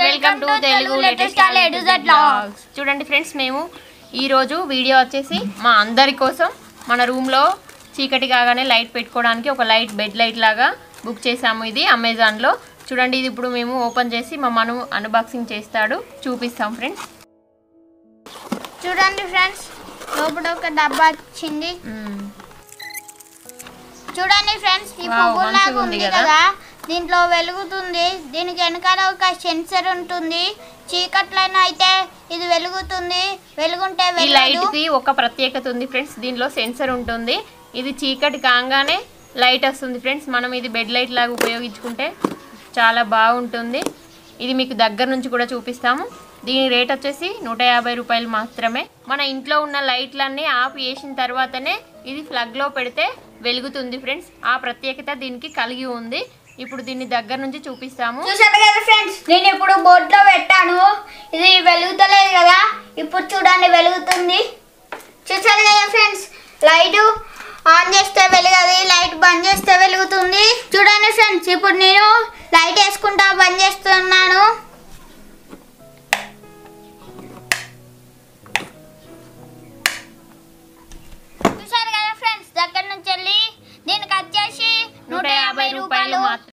Welcome to Telugu latest vlogs చూడండి friends మేము ఈరోజు వీడియో వచ్చేసి మా అందరి కోసం మన రూమ్లో చీకటి కాగానే లైట్ పెట్టుకోవడానికి ఒక లైట్ బెడ్ లైట్ లాగా బుక్ చేసాము ఇది అమెజాన్లో చూడండి ఇది ఇప్పుడు మేము ఓపెన్ చేసి మా మను అన్బాక్సింగ్ చేస్తాడు చూపిస్తాం ఫ్రెండ్స్ చూడండి ఫ్రెండ్స్ లోపల ఒక డబ్బా వచ్చింది చూడండి ఫ్రెండ్స్ ఈ వావ్, పువ్వులాగా మంచిగా ఉంది ఉంది కదా? కదా దీంట్లో వెలుగుతుంది దీనికి వెనకాల ఒక సెన్సర్ ఉంటుంది చీకట్లైనా అయితే ఇది వెలుగుతుంది వెలుగుంటే ఈ వెళ్ళదు లైట్ కి ఒక ప్రత్యేకత ఉంది ఫ్రెండ్స్ దీనిలో సెన్సర్ ఉంటుంది ఇది చీకటి కాగానే లైట్ వస్తుంది ఫ్రెండ్స్ మనం ఇది బెడ్ లైట్ లాగా ఉపయోగించుకుంటే చాలా బాగుంటుంది ఇది మీకు దగ్గర నుంచి కూడా చూపిస్తాము దీని రేట్ వచ్చేసి నూట యాభై రూపాయలు మాత్రమే మన ఇంట్లో ఉన్న లైట్లన్నీ ఆఫ్ చేసిన తర్వాతనే ఇది ప్లగ్లో పెడితే వెలుగుతుంది ఫ్రెండ్స్ ఆ ప్రత్యేకత దీనికి కలిగి ఉంది ఇప్పుడు దీన్ని దగ్గర నుంచి చూపిస్తాము చూసారు కదా ఫ్రెండ్స్ నేను ఇప్పుడు బోర్డులో పెట్టాను ఇది వెలుగుతలేదు కదా ఇప్పుడు చూడండి వెలుగుతుంది చూసారు కదా ఫ్రెండ్స్ లైట్ ఆన్ చేస్తే వెలుగది లైట్ బంద్ చేస్తే వెలుగుతుంది చూడండి ఫ్రెండ్స్ ఇప్పుడు నేను లైట్ వేసుకుంటా బంద్ చేస్తున్నాను